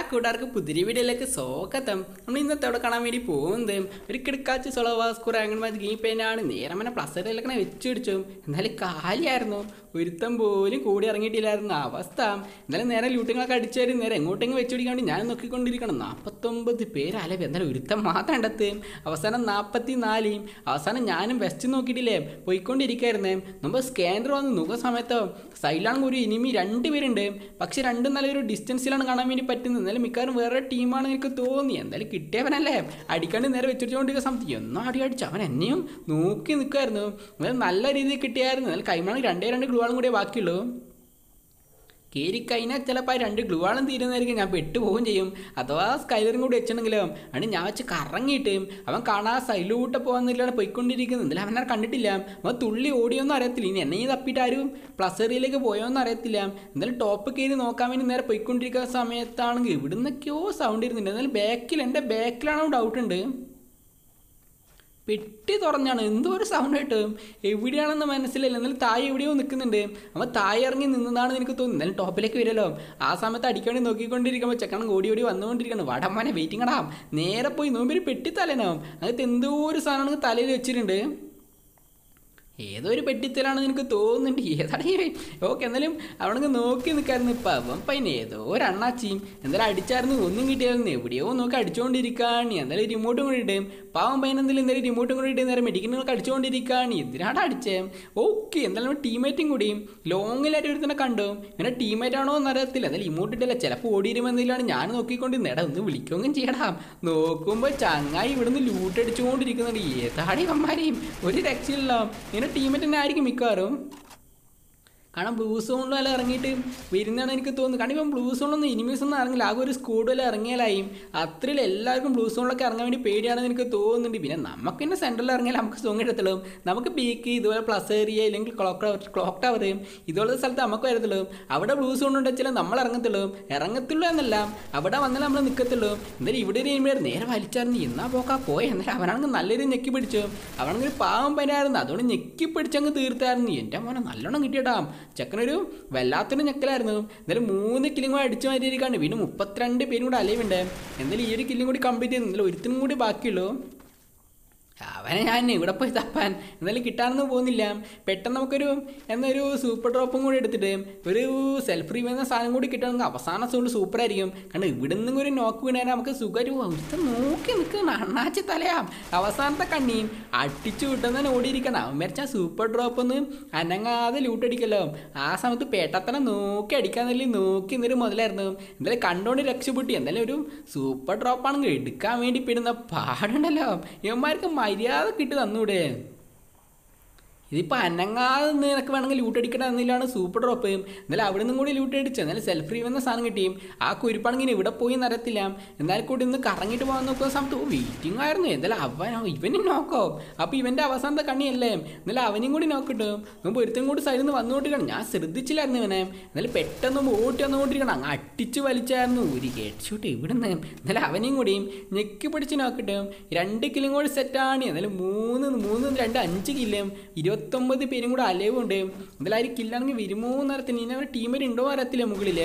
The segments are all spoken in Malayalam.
കൂട്ടുകാർക്ക് പുതിരി വീഡിയോയിലേക്ക് സ്വാഗതം നമ്മൾ ഇന്നത്തെ അവിടെ കാണാൻ വേണ്ടി പോകുന്നത് ഒരു കിടക്കാച്ച് സൊളവാസ്കുറ അങ്ങനെ ഗെയിം പെയിനാണ് നേരെ മനെ പ്ലസ് ഇടയിലൊക്കെ വെച്ച് പിടിച്ചു എന്നാലും കാലിയായിരുന്നു ഒരുത്തം പോലും കൂടി ഇറങ്ങിയിട്ടില്ലായിരുന്നു അവസ്ഥ എന്നാലും നേരെ ലൂട്ടുകളൊക്കെ അടിച്ചാലും നേരെ എങ്ങോട്ടെങ്കിലും വെച്ച് പിടിക്കാൻ വേണ്ടി ഞാൻ നോക്കിക്കൊണ്ടിരിക്കണം നാൽപ്പത്തൊമ്പത് പേരല്ലേ എന്നാലും ഒരുത്തം മാത്രം കണ്ടെത്തും അവസാനം നാൽപ്പത്തി നാലും അവസാനം ഞാനും വെസ്റ്റ് നോക്കിയിട്ടില്ലേ പോയിക്കൊണ്ടിരിക്കായിരുന്നേ നമ്മൾ സ്കാനർ വന്ന് നോക്കുന്ന സമയത്തോ സൈഡിലാണെങ്കിൽ ഒരു ഇനിമി രണ്ട് പേരുണ്ട് പക്ഷെ രണ്ടും നല്ലൊരു ഡിസ്റ്റൻസിലാണ് കാണാൻ വേണ്ടി പറ്റുന്നത് എന്നാലും മിക്കവാറും വേറെ ടീമാണെന്ന് എനിക്ക് തോന്നി എന്തായാലും കിട്ടിയവനല്ലേ അടിക്കാണ്ട് നേരെ വെച്ചിട്ടുകൊണ്ടിരിക്കുന്ന സമയത്ത് എന്നോ അടി അടിച്ചു അവൻ എന്നെയും നോക്കി നിൽക്കുമായിരുന്നു എന്നാലും നല്ല രീതിയിൽ കിട്ടിയായിരുന്നു എന്നാലും കൈമാണെങ്കിൽ രണ്ടേ രണ്ട് ഗ്ലൂവാളും കൂടിയേ ബാക്കിയുള്ളൂ കയറിക്കഴിഞ്ഞാൽ ചിലപ്പോൾ ആ രണ്ട് ഗ്ലൂവാളും തീരുന്നതായിരിക്കും ഞാൻ പെട്ടുപോവുകയും ചെയ്യും അഥവാ സ്കൈലറും കൂടി വെച്ചിട്ടുണ്ടെങ്കിലോ ആണ് ഞാൻ വെച്ച് കറങ്ങിയിട്ട് അവൻ കാണാൻ സൈലൂട്ട് പോകുന്നില്ലാണ് പോയിക്കൊണ്ടിരിക്കുന്നത് എന്തായാലും അവനെ കണ്ടിട്ടില്ല അവൻ തുള്ളി ഓടിയൊന്നും അറിയത്തില്ല ഇനി എന്നെ ഈ തപ്പിയിട്ട് ആരും പ്ലസ് ഏരിയയിലേക്ക് പോയോന്നും അറിയത്തില്ല എന്തായാലും ടോപ്പ് കയറി നോക്കാൻ വേണ്ടി നേരെ പോയിക്കൊണ്ടിരിക്കുന്ന സമയത്താണെങ്കിൽ ഇവിടുന്നൊക്കെയോ സൗണ്ട് ഇരുന്നുണ്ട് എന്നാലും ബാക്കിൽ എൻ്റെ ബാക്കിലാണോ ഡൗട്ട് ഉണ്ട് പെട്ടി തുറഞ്ഞാണ് എന്തോ ഒരു സൗണ്ട് കിട്ടും എവിടെയാണെന്ന് മനസ്സിലായില്ല എന്നാലും താഴെ എവിടെയോ നിൽക്കുന്നുണ്ട് അവൻ താഴെ ഇറങ്ങി നിന്നതാണെന്ന് എനിക്ക് തോന്നുന്നു എന്നാലും ടോപ്പിലേക്ക് വരുമല്ലോ ആ സമയത്ത് അടിക്കാൻ വേണ്ടി നോക്കിക്കൊണ്ടിരിക്കുമ്പോൾ ചെക്കണം ഓടി ഓടി വന്നുകൊണ്ടിരിക്കണം വടമ്മനെ വെയിറ്റിംഗ് അടാം നേരെ പോയി നോമ്പൊരു പെട്ടി തലേനാവും അങ്ങനത്തെ എന്തോ ഒരു സാധനം തലയിൽ വെച്ചിട്ടുണ്ട് ഏതോ ഒരു പെട്ടിത്തലാണെന്ന് എനിക്ക് തോന്നുന്നുണ്ട് ഏതാണ് ഓക്കെ എന്നാലും അവിടെ നോക്കി നിൽക്കായിരുന്നു ഇപ്പം അവൻ പൈന ഏതോ ഒരു അണ്ണാച്ചിയും എന്തായാലും അടിച്ചായിരുന്നു ഒന്നും കിട്ടിയായിരുന്നു എവിടെയോ നോക്കി അടിച്ചുകൊണ്ടിരിക്കാണ് എന്തായാലും റിമോട്ടും കൂടി ഇടും പാവം പൈന എന്തെങ്കിലും എന്തായാലും റിമോട്ടും കൂടി ഇട്ട് നേരെ മെഡിക്കലുകൾക്ക് അടിച്ചുകൊണ്ടിരിക്കാണ് എന്തിനാണ് അടിച്ചേ ഓക്കെ എന്തായാലും ടീമേറ്റും കൂടി ലോങ്ങിലായിട്ട് ഒരുത്തനെ കണ്ടു ഇങ്ങനെ ടീമേറ്റ് ആണോ എന്ന് അറിയത്തില്ല എന്തായാലും ഇമോട്ട് ഇട്ടില്ല ചിലപ്പോൾ ഓടിയിരുമെന്നില്ലാണ് ഞാൻ നോക്കിക്കൊണ്ടിരുന്നത് എടാ ഒന്ന് വിളിക്കുകയും ചെയ്യടാം നോക്കുമ്പോൾ ചങ്ങായി ഇവിടുന്ന് ലൂട്ട് അടിച്ചുകൊണ്ടിരിക്കുന്നുണ്ട് ഏതാടി അമ്മമാരെയും ഒരു രക്ഷയില്ല ഇങ്ങനെ ടീമേറ്റ് തന്നെ ആയിരിക്കും മിക്കവാറും കാരണം ബ്ലൂ സോണിലും എല്ലാം ഇറങ്ങിയിട്ട് വരുന്നതാണ് എനിക്ക് തോന്നുന്നത് കാരണം ഇപ്പം ബ്ലൂ സോണിലൊന്നും ഇനിമീസ് ഒന്നും ഇറങ്ങില്ല ആകെ ഒരു സ്കൂഡിൽ ഇറങ്ങിയാലായും അത്രയിൽ എല്ലാവർക്കും ബ്ലൂ സോണിലൊക്കെ ഇറങ്ങാൻ വേണ്ടി പേടിയാണെന്ന് എനിക്ക് തോന്നുന്നുണ്ട് പിന്നെ നമുക്ക് തന്നെ സെൻറ്ററിൽ ഇറങ്ങിയാൽ നമുക്ക് സോങ് എടുത്തുള്ളൂ നമുക്ക് പീക്ക് ഇതുപോലെ പ്ലസ് ഏരിയ അല്ലെങ്കിൽ ക്ലോക്ക് ടവർ ക്ലോക്ക് ടവർ ഇതുപോലത്തെ സ്ഥലത്ത് നമുക്ക് വരത്തുള്ളൂ അവിടെ ബ്ലൂ സോൺ ഉണ്ടെച്ചാൽ നമ്മൾ ഇറങ്ങത്തുള്ളൂ ഇറങ്ങത്തുള്ളൂ എന്നല്ല അവിടെ വന്നാൽ നമ്മൾ നിൽക്കത്തുള്ളൂ എന്തായാലും ഇവിടെ ഒരു ഇനിമേർ നേരെ വലിച്ചായിരുന്നു എന്നാ പോക്കാ പോയ എന്നാലും അവനാണെങ്കിൽ നല്ലൊരു ഞെക്കി പിടിച്ചു അവനാണെങ്കിൽ പാവം പനായിരുന്നു അതുകൊണ്ട് ഞെക്കി പിടിച്ചങ്ങ് തീർത്തായിരുന്നു എൻ്റെ മോനെ നല്ലോണം കിട്ടിയടാ ചെക്കനൊരു വല്ലാത്തൊരു ഞെക്കലായിരുന്നു എന്തായാലും മൂന്ന് കില്ലും കൂടെ അടിച്ചു മാറ്റിയിരിക്കാണ് വീണ്ടും മുപ്പത്തിരണ്ട് പേരും കൂടെ അലയുണ്ട് എന്തായാലും ഈ ഒരു കില്ലും കൂടി കംപ്ലീറ്റ് ചെയ്യുന്നു എന്തായാലും ഒരുത്തിനും കൂടി ബാക്കിയുള്ളൂ അവനെ ഞാൻ ഇവിടെ പോയി തപ്പാൻ എന്നാലും കിട്ടാനൊന്നും പോകുന്നില്ല പെട്ടെന്ന് നമുക്കൊരു എന്നൊരു സൂപ്പർ ഡ്രോപ്പും കൂടി എടുത്തിട്ട് ഒരു സെൽഫ് റിവ്യൂ എന്ന സാധനം കൂടി കിട്ടണമെങ്കിൽ അവസാന സോണ്ട് സൂപ്പർ ആയിരിക്കും കാരണം ഇവിടെ നിന്നും ഒരു നോക്ക് വീണാൽ നമുക്ക് സുഖം ഒരുത്തം നോക്കി നിൽക്കുന്ന അണ്ണാച്ചി തലയാം അവസാനത്തെ കണ്ണിയും അടിച്ചു വിട്ടുന്നതിന് ഓടിയിരിക്കണം അവൻ മരിച്ച സൂപ്പർ ഡ്രോപ്പ് ഒന്ന് അനങ്ങാതെ ലൂട്ടടിക്കല്ലോ ആ സമയത്ത് പേട്ടത്തനെ നോക്കി അടിക്കാന്നല്ലേ നോക്കി എന്നൊരു മുതലായിരുന്നു എന്തായാലും കണ്ടോണ്ട് രക്ഷപ്പെട്ടി എന്തായാലും ഒരു സൂപ്പർ ഡ്രോപ്പാണെങ്കിൽ എടുക്കാൻ വേണ്ടി പെടുന്ന പാടുണ്ടല്ലോ ഇവന്മാർക്ക് മര്യാദ കിട്ടി തന്നൂടെ ഇതിപ്പോൾ അനങ്ങാതെ നിന്ന് നിനക്ക് വേണമെങ്കിൽ ലൂട്ട് അടിക്കട്ടെ എന്നില്ലാണ് സൂപ്പർ ഡ്രോപ്പ് എന്നാലും അവിടെ നിന്നും കൂടി ലൂട്ട് അടിച്ചു എന്നാലും സെൽഫ് റീവ് എന്ന സാധനം കിട്ടിയും ആ കുരിപ്പാണെങ്കിൽ ഇവിടെ പോയി നടത്തില്ല എന്നാൽ കൂടി ഇന്ന് കറങ്ങിയിട്ട് പോകാൻ നോക്കുന്ന സമയത്ത് ഓ വെയിറ്റിംഗ് ആയിരുന്നു എന്തായാലും അവൻ ഇവനും നോക്കോ അപ്പോൾ ഇവൻ്റെ അവസാനത്തെ കണ്ണിയല്ലേ എന്നാലും അവനും കൂടി നോക്കിട്ടു മുമ്പ് ഒരുത്തും കൂടി സൈഡിൽ നിന്ന് വന്നുകൊണ്ടിരിക്കണം ഞാൻ ശ്രദ്ധിച്ചില്ലായിരുന്നു ഇവനെ എന്നാലും പെട്ടെന്ന് ഓട്ടി വന്നുകൊണ്ടിരിക്കണം അങ്ങ് അടിച്ച് വലിച്ചായിരുന്നു ഒരു ഹെഡ് ഷൂട്ട് ഇവിടുന്ന് എന്നാലും അവനെയും കൂടിയും ഞെക്കി പിടിച്ച് നോക്കിട്ട് രണ്ട് കിലും കൂടി സെറ്റാണ് എന്നാലും മൂന്ന് മൂന്ന് രണ്ട് അഞ്ച് കില്ലും ഇരുപത്തൊമ്പത് പേരും കൂടെ അലവുണ്ട് എന്തായാലും ആ ഒരു കില്ലാണെങ്കിൽ വരുമോ എന്നറിയത്തില്ല ഇനി അവരുടെ ടീമിൽ ഉണ്ടോ അറിയത്തില്ല മുകളിൽ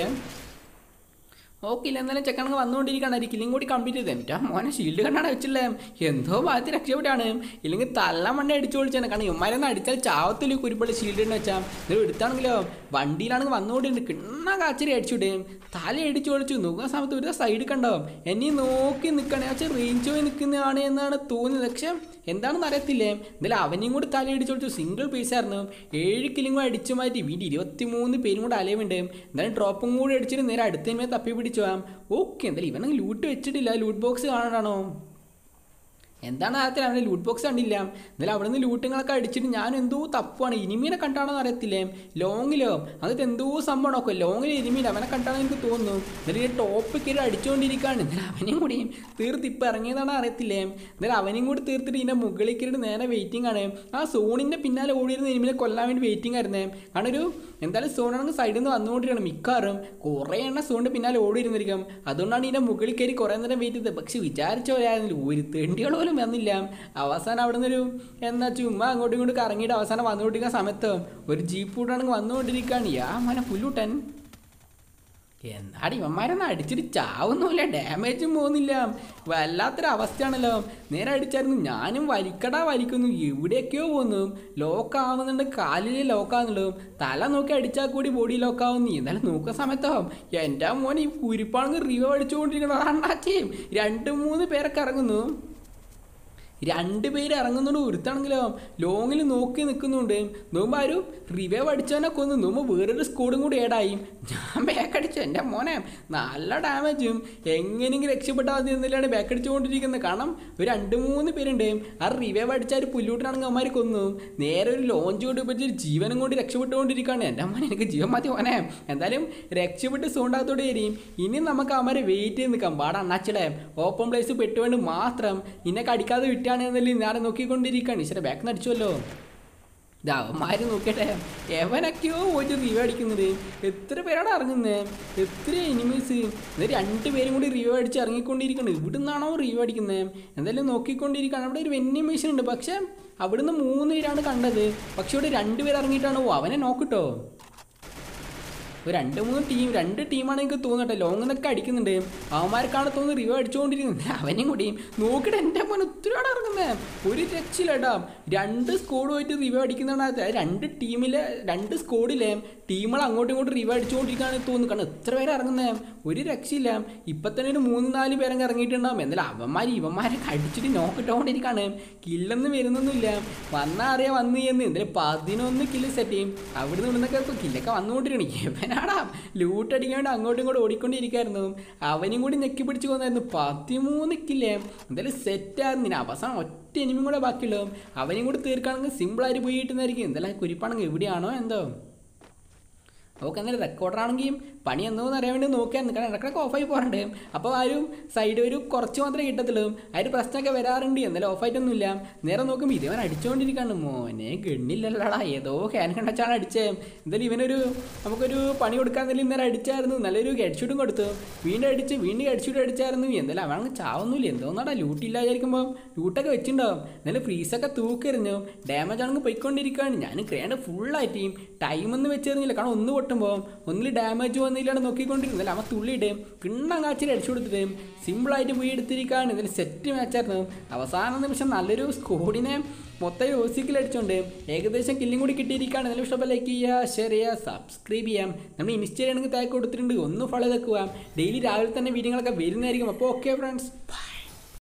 ഓക്കെ ഇല്ല എന്നാലും ചെക്കണങ്ങ് വന്നുകൊണ്ടിരിക്കുകയാണ് ഒരു കില്ലും കൂടി കംപ്ലീറ്റ് ചെയ്ത് എന്നിട്ട് ആ മോനെ ഷീൽഡ് കണ്ടാണ് വെച്ചില്ലേ എന്തോ ഭാഗത്ത് രക്ഷപ്പെട്ടാണ് ഇല്ലെങ്കിൽ തള്ള മണ്ണ അടിച്ചു പൊളിച്ചാണ് കാരണം ഇമ്മരൊന്നും അടിച്ചാൽ ചാവത്തിൽ കുരുപ്പള്ളി ഷീൽഡ് എന്ന് വെച്ചാൽ ഇത് എടുത്താണെങ്കിലോ വണ്ടിയിലാണെങ്കിൽ വന്നുകൊണ്ടിരുന്നു കിണ്ണ കാച്ചരി അടിച്ചുവിടേ തല അടിച്ചു പൊളിച്ചു നോക്കുന്ന സമയത്ത് ഒരു സൈഡ് കണ്ടോ എന്നെ നോക്കി നിൽക്കണേ വെച്ചാൽ റേഞ്ച് പോയി നിൽക്കുന്നതാണ് എന്നാണ് തോന്നിയത് പക്ഷെ എന്താണെന്ന് അറിയത്തില്ലേ എന്തായാലും അവനെയും കൂടി തല അടിച്ചു പൊളിച്ചു സിംഗിൾ പീസായിരുന്നു ഏഴ് കിലും കൂടെ അടിച്ചു മാറ്റി വീണ്ടും ഇരുപത്തി മൂന്ന് പേരും കൂടെ അലവുണ്ട് എന്തായാലും ഡ്രോപ്പും കൂടി അടിച്ചിട്ട് നേരെ അടുത്തമേ തപ്പി പിടിച്ചു പോകാം ഓക്കെ എന്തായാലും ഇവനങ്ങ് ലൂട്ട് വെച്ചിട്ടില്ല ലൂട്ട് ബോക്സ് കാണാനാണോ എന്താണ് ആദ്യത്തിൽ അവനെ ലൂട്ട് ബോക്സ് കണ്ടില്ല എന്നാലും അവിടെ നിന്ന് ലൂട്ടുകളൊക്കെ അടിച്ചിട്ട് ഞാൻ എന്തോ തപ്പാണ് ഇനിമീനെ കണ്ടാണോ അറിയത്തില്ലേ ലോങ്ങിലോ അതിട്ട് എന്തോ സംഭവം നോക്കുക ലോങ്ങിൽ ഇനിമീൻ അവനെ കണ്ടാണെന്ന് എനിക്ക് തോന്നുന്നു എന്നിട്ട് ഈ ടോപ്പ് കയറി അടിച്ചുകൊണ്ടിരിക്കുകയാണ് എന്നാലും അവനെയും കൂടി തീർത്ത് ഇപ്പം ഇറങ്ങിയതാണോ അറിയത്തില്ലേ എന്നാലും അവനെയും കൂടി തീർത്തിട്ട് ഇതിൻ്റെ മുകളിൽ കയറിയിട്ട് നേരെ വെയിറ്റിംഗ് ആണ് ആ സോണിൻ്റെ പിന്നാലെ ഓടിയിരുന്ന ഇനിമീനെ കൊല്ലാൻ വേണ്ടി വെയിറ്റിംഗ് ആയിരുന്നേ കാരണം ഒരു എന്തായാലും സോണാണെങ്കിൽ സൈഡിൽ നിന്ന് വന്നുകൊണ്ടിരിക്കണം മിക്കാറും കുറേ എണ്ണം സോണിൻ്റെ പിന്നാലെ ഓടിയിരുന്നിരിക്കും അതുകൊണ്ടാണ് ഇതിൻ്റെ മുകളിൽ കയറി കുറേ നേരം വെയിറ്റ് ചെയ്തത് പക്ഷെ വിചാരിച്ച പോലെയായിരുന്നില്ല ഒരു തെണ്ടികൾ പോലും വന്നില്ല അവസാനം അവിടെ നിന്നൊരു എന്നാ ചുമ്മാ അങ്ങോട്ടും ഇങ്ങോട്ടും കറങ്ങിയിട്ട് അവസാനം വന്നുകൊണ്ടിരിക്കുന്ന സമയത്ത് ഒരു ജീപ്പ് കൂട്ടാണെങ്കിൽ വന്നുകൊണ്ടിരിക്കുകയാണ് യാ മന പുല്ലൂട്ടൻ എന്നാടി ഇവന്മാരൊന്നും അടിച്ചിട്ട് ചാവുന്നില്ല ഡാമേജും പോകുന്നില്ല വല്ലാത്തൊരു അവസ്ഥയാണല്ലോ നേരെ അടിച്ചായിരുന്നു ഞാനും വലിക്കടാ വലിക്കുന്നു എവിടെയൊക്കെയോ പോകുന്നു ലോക്ക് ആവുന്നുണ്ട് കാലിൽ ലോക്കാവുന്നുള്ളൂ തല നോക്കി അടിച്ചാൽ കൂടി ബോഡി ലോക്കാവുന്നു എന്നാലും നോക്കുന്ന സമയത്തോ എൻ്റെ മോൻ ഈ കുരിപ്പാണെങ്കിൽ റിവ അടിച്ചുകൊണ്ടിരിക്കണതാണ്ടാച്ചേയും രണ്ട് മൂന്ന് പേരൊക്കെ ഇറങ്ങുന്നു രണ്ട് പേര് ഇറങ്ങുന്നുണ്ട് ഒരുത്താണെങ്കിലോ ലോങ്ങിൽ നോക്കി നിൽക്കുന്നുണ്ട് നോമ്പ് ആരും റിവൈവ് അടിച്ചവനെ കൊന്നു നോമ്പ് വേറൊരു സ്കോഡും കൂടി ഏടായി ഞാൻ ബാക്ക് അടിച്ചു എൻ്റെ മോനെ നല്ല ഡാമേജും എങ്ങനെയെങ്കിലും രക്ഷപ്പെട്ടാൽ മതി എന്നില്ലാണ് ബാക്ക് അടിച്ചുകൊണ്ടിരിക്കുന്നത് കാരണം ഒരു രണ്ട് മൂന്ന് പേരുണ്ട് ആ റിവൈവ് അടിച്ച ഒരു പുല്ലൂട്ടിനാണെങ്കിൽ അവന്മാർ കൊന്നു നേരെ ഒരു ലോഞ്ച് കൊണ്ട് വെച്ച് ജീവനും കൊണ്ട് രക്ഷപ്പെട്ടുകൊണ്ടിരിക്കുകയാണ് എൻ്റെ മോനെ എനിക്ക് ജീവൻ മതി മോനെ എന്തായാലും രക്ഷപ്പെട്ട് സോണ്ടാകത്തോടെ വരും ഇനി നമുക്ക് അവന്മാരെ വെയിറ്റ് ചെയ്ത് നിൽക്കാം വാടാ അണ്ണാച്ചിടെ ഓപ്പൺ പ്ലേസ് പെട്ടുകൊണ്ട് മാത്രം ഇന്നെ കടിക്കാതെ വിട്ടാണെന്നല്ലേ ഞാൻ നോക്കിക്കൊണ്ടിരിക്കുകയാണ് ഈശ്വര ബാക്ക് അടിച്ചുവല്ലോ ഇതാ അവന്മാര് നോക്കട്ടെ എവനൊക്കെയോ പോയിട്ട് റിവ്യൂ അടിക്കുന്നത് എത്ര പേരാണ് ഇറങ്ങുന്നത് എത്ര എനിമീസ് ഇത് രണ്ട് പേരും കൂടി റിവ്യൂ അടിച്ച് ഇറങ്ങിക്കൊണ്ടിരിക്കുന്നത് ഇവിടെ നിന്നാണോ റിവ്യൂ അടിക്കുന്നത് എന്തായാലും നോക്കിക്കൊണ്ടിരിക്കുകയാണ് അവിടെ ഒരു വെന്നി മെഷീൻ ഉണ്ട് പക്ഷെ അവിടുന്ന് മൂന്ന് പേരാണ് കണ്ടത് പക്ഷെ ഇവിടെ രണ്ട് പേര് ഇറങ്ങിയിട്ടാണ് ഓ അവനെ നോക്കിട്ടോ ഒരു രണ്ട് മൂന്ന് ടീം രണ്ട് ടീമാണ് എനിക്ക് തോന്നട്ടെ ലോങ് നിന്നൊക്കെ അടിക്കുന്നുണ്ട് അവന്മാർക്കാണ് തോന്നുന്നു റിവ്യൂ അടിച്ചുകൊണ്ടിരിക്കുന്നത് അവനെയും കൂടി നോക്കിയിട്ട് എൻ്റെ മോൻ ഒത്തിരിയാണ് ഇറങ്ങുന്നത് ഒരു രക്ഷയില്ലടാ രണ്ട് സ്കോഡ് പോയിട്ട് റിവ്യൂ അടിക്കുന്നതാണ് രണ്ട് ടീമിലെ രണ്ട് സ്കോഡിലെ ടീമുകൾ അങ്ങോട്ടും ഇങ്ങോട്ടും റിവ്യൂ അടിച്ചുകൊണ്ടിരിക്കുകയാണ് തോന്നുന്നു കാരണം എത്ര പേര് ഇറങ്ങുന്നത് ഒരു രക്ഷയില്ല ഇപ്പം തന്നെ ഒരു മൂന്ന് നാല് പേരങ്ങ് ഇറങ്ങിയിട്ടുണ്ടാവും എന്നാലും അവന്മാർ ഇവന്മാരെ അടിച്ചിട്ട് നോക്കിട്ടുകൊണ്ടിരിക്കുകയാണ് കില്ലൊന്നും വരുന്നൊന്നുമില്ല വന്നാൽ അറിയാം വന്നു എന്ന് എന്തായാലും പതിനൊന്ന് കില്ല് സെറ്റ് ചെയ്യും അവിടെ നിന്നൊക്കെ ഇപ്പോൾ കില്ലൊക്കെ വന്നുകൊണ്ടിരിക്കണം ഇവനാടാ ലൂട്ട് അടിക്കാൻ വേണ്ടി അങ്ങോട്ടും ഇങ്ങോട്ടും ഓടിക്കൊണ്ടിരിക്കായിരുന്നു അവനും കൂടി നെക്കി പിടിച്ച് കൊന്നായിരുന്നു പതിമൂന്ന് കില്ലേ എന്തായാലും സെറ്റായിരുന്നു ഇനി അവസാനം ഒറ്റ എനിമിയും കൂടെ ബാക്കിയുള്ളൂ അവനും കൂടി തീർക്കുകയാണെങ്കിൽ സിമ്പിളായിട്ട് പോയി കിട്ടുന്നതായിരിക്കും എന്തായാലും കുരിപ്പാണെങ്കിൽ എവിടെയാണോ എന്തോ ഓക്കെ എന്നാലും റെക്കോർഡറാണെങ്കിൽ പണി എന്തോന്ന് അറിയാൻ വേണ്ടി നോക്കിയായിരുന്നു കാരണം ഇടയ്ക്കിടയ്ക്ക് ഓഫായി പോകാറുണ്ട് അപ്പോൾ ആരും സൈഡ് ഒരു കുറച്ച് മാത്രമേ കിട്ടത്തുള്ളൂ അതിന് പ്രശ്നമൊക്കെ വരാറുണ്ട് എന്നാലും ഓഫായിട്ടൊന്നുമില്ല നേരെ നോക്കുമ്പോൾ ഇതവൻ അടിച്ചുകൊണ്ടിരിക്കുകയാണ് മോനെ ഗണ്ണില്ലല്ലടാ ഏതോ ക്യാൻ കണ്ടച്ചാണ് അടിച്ചേ എന്തായാലും ഇവനൊരു നമുക്കൊരു പണി കൊടുക്കാൻ എന്തെങ്കിലും ഇന്നലെ അടിച്ചായിരുന്നു നല്ലൊരു ഹെഡ്ഷൂട്ടും കൊടുത്തു വീണ്ടും അടിച്ച് വീണ്ടും ഹെഡ്ഷൂട്ട് അടിച്ചായിരുന്നു എന്തായാലും അവനങ്ങ് ചാവുന്നില്ല എന്തോന്നാടാ ലൂട്ടില്ല വിചാരിക്കുമ്പോൾ ലൂട്ടൊക്കെ വെച്ചിട്ടുണ്ടാവും എന്നാലും ഫ്രീസൊക്കെ തൂക്കെറിഞ്ഞു ഡാമേജ് ആണെങ്കിൽ പോയിക്കൊണ്ടിരിക്കുകയാണ് ഞാൻ ക്രേണ്ട് ഫുള്ളായിട്ട് ടൈം ഒന്നും വെച്ചെറിഞ്ഞില്ല കാരണം ഒന്ന് പൊട്ടുമ്പോൾ ഒന്നിൽ ഡാമേജ് വന്നില്ലാണ് നോക്കിക്കൊണ്ടിരുന്നില്ല അവൻ തുള്ളിയിട്ട് കിണ്ണം കാച്ചിൽ അടിച്ചു കൊടുത്തിട്ട് സിമ്പിളായിട്ട് പോയി എടുത്തിരിക്കുകയാണ് ഇതിൽ സെറ്റ് മാച്ചായിരുന്നു അവസാന നിമിഷം നല്ലൊരു സ്കോഡിനെ മൊത്തം ഓസിക്കിൽ അടിച്ചുകൊണ്ട് ഏകദേശം കില്ലും കൂടി കിട്ടിയിരിക്കുകയാണ് നല്ല ഇഷ്ടപ്പെട്ട ലൈക്ക് ചെയ്യുക ഷെയർ ചെയ്യുക സബ്സ്ക്രൈബ് ചെയ്യാം നമ്മൾ ഇൻസ്റ്റയിൽ ആണെങ്കിൽ താഴെ കൊടുത്തിട്ടുണ്ട് ഒന്ന് ഫോളോ ചെയ്തേക്കുക ഡെയിലി രാവിലെ തന്നെ വീഡിയോകളൊക്കെ വരുന്നതായിരിക്കും അപ്പോൾ ഓക്കെ ഫ്രണ്ട്സ്